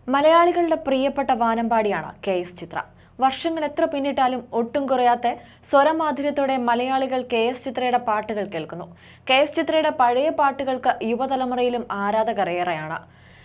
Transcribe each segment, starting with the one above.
മലയാളികളുടെ പ്രിയപ്പെട്ട വാനമ്പാടിയാണ് K S ചിത്ര വർഷങ്ങൾ എത്ര പിന്നിട്ടാലും ഒട്ടും കുറയാത്ത സ്വരമാധുര്യത്തോടെ മലയാളികൾ കെ എസ് ചിത്രയുടെ പാട്ടുകൾ കേൾക്കുന്നു കെ എസ് ചിത്രയുടെ പഴയ പാട്ടുകൾക്ക് യുവതലമുറയിലും ആരാധകർ ഏറെയാണ്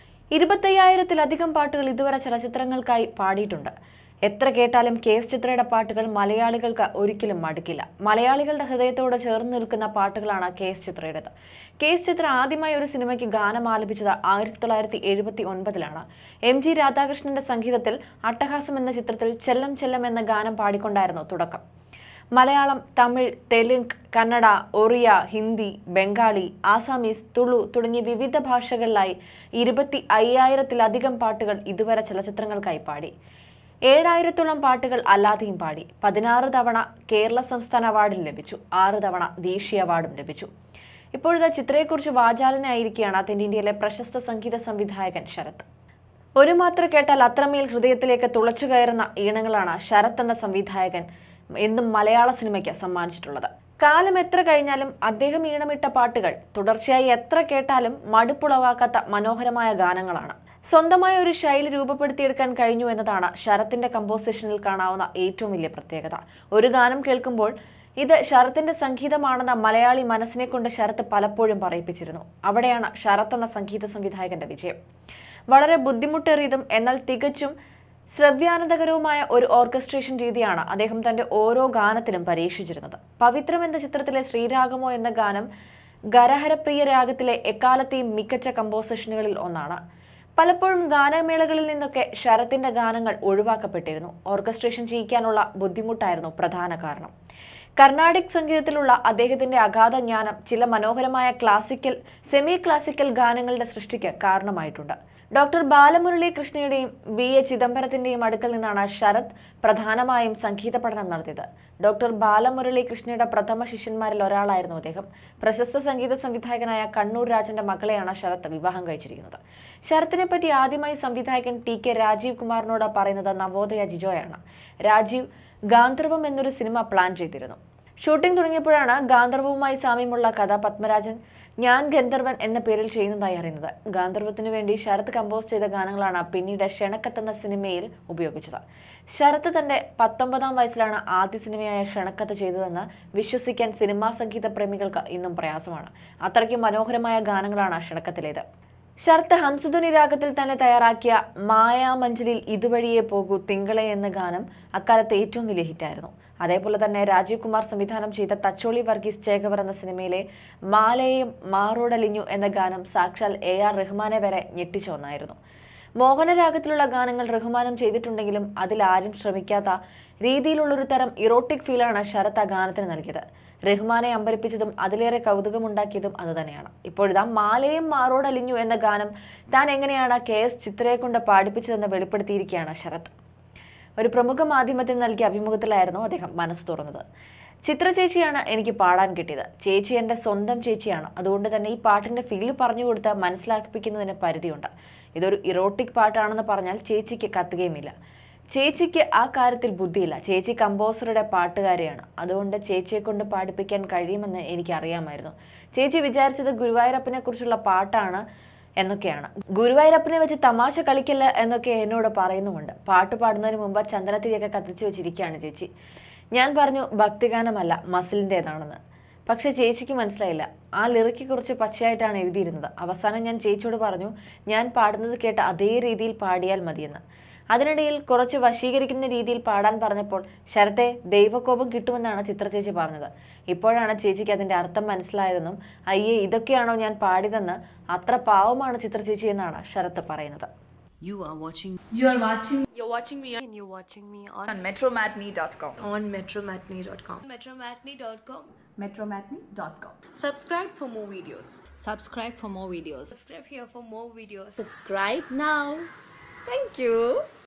ഇരുപത്തയ്യായിരത്തിലധികം പാട്ടുകൾ ഇതുവരെ ചലച്ചിത്രങ്ങൾക്കായി പാടിയിട്ടുണ്ട് എത്ര കേട്ടാലും കെ എസ് ചിത്രയുടെ പാട്ടുകൾ മലയാളികൾക്ക് ഒരിക്കലും മടുക്കില്ല മലയാളികളുടെ ഹൃദയത്തോട് ചേർന്ന് നിൽക്കുന്ന പാട്ടുകളാണ് കെ എസ് ചിത്രയുടേത് കെ എസ് ചിത്ര ആദ്യമായി ഒരു സിനിമയ്ക്ക് ഗാനം ആലപിച്ചത് ആയിരത്തി തൊള്ളായിരത്തി എഴുപത്തി ഒൻപതിലാണ് എം ജി രാധാകൃഷ്ണന്റെ സംഗീതത്തിൽ അട്ടഹാസം എന്ന ചിത്രത്തിൽ ചെല്ലം ചെല്ലം എന്ന ഗാനം പാടിക്കൊണ്ടായിരുന്നു തുടക്കം മലയാളം തമിഴ് തെലുങ്ക് കന്നഡ ഒറിയ ഹിന്ദി ബംഗാളി ആസാമീസ് തുളു തുടങ്ങിയ വിവിധ ഭാഷകളിലായി ഇരുപത്തി അയ്യായിരത്തിലധികം പാട്ടുകൾ ഇതുവരെ ചലച്ചിത്രങ്ങൾക്കായി പാടി ഏഴായിരത്തോളം പാട്ടുകൾ അല്ലാതെയും പാടി പതിനാറ് തവണ കേരള സംസ്ഥാന അവാർഡിൽ ലഭിച്ചു ആറ് തവണ ദേശീയ അവാർഡും ലഭിച്ചു ഇപ്പോഴത്തെ ചിത്രയെക്കുറിച്ച് വാചാലനായിരിക്കുകയാണ് തെന്നിന്ത്യയിലെ പ്രശസ്ത സംഗീത സംവിധായകൻ ശരത് ഒരു മാത്ര കേട്ടാൽ അത്രമേൽ ഹൃദയത്തിലേക്ക് തുളച്ചു കയറുന്ന ഈണങ്ങളാണ് ശരത് എന്ന സംവിധായകൻ എന്നും മലയാള സിനിമയ്ക്ക് സമ്മാനിച്ചിട്ടുള്ളത് കാലം എത്ര കഴിഞ്ഞാലും അദ്ദേഹം ഈണമിട്ട പാട്ടുകൾ തുടർച്ചയായി എത്ര കേട്ടാലും മടുപ്പുളവാക്കാത്ത മനോഹരമായ ഗാനങ്ങളാണ് സ്വന്തമായ ഒരു ശൈലി രൂപപ്പെടുത്തിയെടുക്കാൻ കഴിഞ്ഞു എന്നതാണ് ശരത്തിന്റെ കമ്പോസിഷനിൽ കാണാവുന്ന ഏറ്റവും വലിയ പ്രത്യേകത ഒരു ഗാനം കേൾക്കുമ്പോൾ ഇത് ശരത്തിന്റെ സംഗീതമാണെന്ന മലയാളി മനസ്സിനെ കൊണ്ട് ശരത്ത് പലപ്പോഴും പറയിപ്പിച്ചിരുന്നു അവിടെയാണ് ശരത്ത് എന്ന സംഗീത സംവിധായകന്റെ വിജയം വളരെ ബുദ്ധിമുട്ടേറിയതും എന്നാൽ തികച്ചും ശ്രവ്യാനന്ദകരവുമായ ഒരു ഓർക്കസ്ട്രേഷൻ രീതിയാണ് അദ്ദേഹം തന്റെ ഓരോ ഗാനത്തിലും പരീക്ഷിച്ചിരുന്നത് പവിത്രം എന്ന ചിത്രത്തിലെ ശ്രീരാഗമോ എന്ന ഗാനം ഗരഹരപ്രിയ രാഗത്തിലെ എക്കാലത്തെയും മികച്ച കമ്പോസിഷനുകളിൽ ഒന്നാണ് പലപ്പോഴും ഗാനമേളകളിൽ നിന്നൊക്കെ ശരത്തിന്റെ ഗാനങ്ങൾ ഒഴിവാക്കപ്പെട്ടിരുന്നു ഓർക്കസ്ട്രേഷൻ ചെയ്യിക്കാനുള്ള ബുദ്ധിമുട്ടായിരുന്നു പ്രധാന കാരണം കർണാടിക് സംഗീതത്തിലുള്ള അദ്ദേഹത്തിന്റെ അഗാധ ജ്ഞാനം ചില മനോഹരമായ ക്ലാസിക്കൽ സെമി ക്ലാസിക്കൽ ഗാനങ്ങളുടെ സൃഷ്ടിക്ക് കാരണമായിട്ടുണ്ട് ഡോക്ടർ ബാലമുരളി കൃഷ്ണയുടെയും വി എ ചിദംബരത്തിന്റെയും അടുക്കൽ നിന്നാണ് ശരത് പ്രധാനമായും സംഗീത പഠനം നടത്തിയത് ഡോക്ടർ ബാലമുരളി കൃഷ്ണയുടെ പ്രഥമ ശിഷ്യന്മാരിൽ ഒരാളായിരുന്നു അദ്ദേഹം പ്രശസ്ത സംഗീത സംവിധായകനായ കണ്ണൂർ രാജന്റെ മകളെയാണ് ശരത് വിവാഹം കഴിച്ചിരിക്കുന്നത് ശരത്തിനെ പറ്റി ആദ്യമായി സംവിധായകൻ ടി കെ രാജീവ് കുമാറിനോട് പറയുന്നത് നവോദയ ജിജോയാണ് രാജീവ് ഗാന്ധർവം എന്നൊരു സിനിമ പ്ലാൻ ചെയ്തിരുന്നു ഷൂട്ടിംഗ് തുടങ്ങിയപ്പോഴാണ് ഗാന്ധർവവുമായി സാമ്യമുള്ള കഥ പത്മരാജൻ ഞാൻ ഗന്ധർവൻ എന്ന പേരിൽ ചെയ്യുന്നതായി അറിയുന്നത് ഗാന്ധർവത്തിനു വേണ്ടി ശരത് കമ്പോസ് ചെയ്ത ഗാനങ്ങളാണ് പിന്നീട് ക്ഷണക്കത്ത് എന്ന സിനിമയിൽ ഉപയോഗിച്ചത് ശരത്ത് തന്റെ പത്തൊമ്പതാം വയസ്സിലാണ് ആദ്യ സിനിമയായ ക്ഷണക്കത്ത് ചെയ്തതെന്ന് വിശ്വസിക്കാൻ സിനിമാ സംഗീത പ്രേമികൾക്ക് ഇന്നും പ്രയാസമാണ് അത്രയ്ക്കും മനോഹരമായ ഗാനങ്ങളാണ് ക്ഷണക്കത്തിലേത് ശരത്ത് ഹംസധ്വനി രാഗത്തിൽ തന്നെ തയ്യാറാക്കിയ മായാമഞ്ചലിൽ ഇതുവഴിയേ പോകൂ തിങ്കളെ എന്ന ഗാനം അക്കാലത്ത് ഏറ്റവും വലിയ ഹിറ്റായിരുന്നു അതേപോലെ തന്നെ രാജീവ് കുമാർ സംവിധാനം ചെയ്ത തച്ചോളി വർഗീസ് ചേകവർ എന്ന സിനിമയിലെ മാലയും മാറോടലിഞ്ഞു എന്ന ഗാനം സാക്ഷാൽ എ ആർ റഹ്മാനെ വരെ ഞെട്ടിച്ച ഒന്നായിരുന്നു മോഹനരാഗത്തിലുള്ള ഗാനങ്ങൾ റഹ്മാനം ചെയ്തിട്ടുണ്ടെങ്കിലും അതിൽ ആരും ശ്രമിക്കാത്ത രീതിയിലുള്ളൊരു തരം ഇറോട്ടിക് ഫീലാണ് ശരത് ആ ഗാനത്തിന് നൽകിയത് റഹ്മാനെ അമ്പരിപ്പിച്ചതും അതിലേറെ കൗതുകമുണ്ടാക്കിയതും അതുതന്നെയാണ് ഇപ്പോഴിതാ മാലയും മാറോടലിഞ്ഞു എന്ന ഗാനം താൻ എങ്ങനെയാണ് കെ എസ് ചിത്രയെ കൊണ്ട് പാടിപ്പിച്ചതെന്ന് വെളിപ്പെടുത്തിയിരിക്കുകയാണ് ശരത് ഒരു പ്രമുഖ മാധ്യമത്തിൽ നൽകിയ അഭിമുഖത്തിലായിരുന്നു അദ്ദേഹം മനസ്സ് തുറന്നത് ചിത്ര ചേച്ചിയാണ് എനിക്ക് പാടാൻ കിട്ടിയത് ചേച്ചി എൻ്റെ സ്വന്തം ചേച്ചിയാണ് അതുകൊണ്ട് തന്നെ ഈ പാട്ടിൻ്റെ ഫീല് പറഞ്ഞു കൊടുത്ത് മനസ്സിലാക്കിപ്പിക്കുന്നതിന് പരിധിയുണ്ട് ഇതൊരു ഇറോട്ടിക് പാട്ടാണെന്ന് പറഞ്ഞാൽ ചേച്ചിക്ക് കത്തുകയുമില്ല ചേച്ചിക്ക് ആ കാര്യത്തിൽ ബുദ്ധിയില്ല ചേച്ചി കമ്പോസറുടെ പാട്ടുകാരിയാണ് അതുകൊണ്ട് ചേച്ചിയെ കൊണ്ട് പാടിപ്പിക്കാൻ കഴിയുമെന്ന് എനിക്ക് അറിയാമായിരുന്നു ചേച്ചി വിചാരിച്ചത് ഗുരുവായൂരപ്പനെ കുറിച്ചുള്ള പാട്ടാണ് എന്നൊക്കെയാണ് ഗുരുവായൂരപ്പനെ വെച്ച് തമാശ കളിക്കില്ല എന്നൊക്കെ എന്നോട് പറയുന്നുമുണ്ട് പാട്ട് പാടുന്നതിന് മുമ്പ് ചന്ദനത്തിരിയൊക്കെ കത്തിച്ചു വെച്ചിരിക്കുകയാണ് ചേച്ചി ഞാൻ പറഞ്ഞു ഭക്തിഗാനമല്ല മസിലിൻ്റെതാണെന്ന് പക്ഷേ ചേച്ചിക്ക് മനസ്സിലായില്ല ആ ലിറിക്ക് കുറിച്ച് പച്ചയായിട്ടാണ് എഴുതിയിരുന്നത് അവസാനം ഞാൻ ചേച്ചിയോട് പറഞ്ഞു ഞാൻ പാടുന്നത് കേട്ട് അതേ രീതിയിൽ പാടിയാൽ മതിയെന്ന് അതിനിടയിൽ കുറച്ച് വശീകരിക്കുന്ന രീതിയിൽ പാടാൻ പറഞ്ഞപ്പോൾ ശരത്തെ ദൈവകോപം കിട്ടുമെന്നാണ് ചിത്ര ചേച്ചി പറഞ്ഞത് ഇപ്പോഴാണ് ചേച്ചിക്ക് അതിന്റെ അർത്ഥം മനസ്സിലായതെന്നും അയ്യേ ഇതൊക്കെയാണോ ഞാൻ പാടിയതെന്ന് അത്ര പാവമാണ് ചിത്ര ചേച്ചി എന്നാണ് ശരത്ത് പറയുന്നത് You are watching You are watching You're watching me on, and you're watching me on, on metromatney.com. on metromatney.com. metromatney.com. Metromatney.com. Subscribe for more videos. subscribe for more videos. Subscribe here for more videos. Subscribe now. Thank you.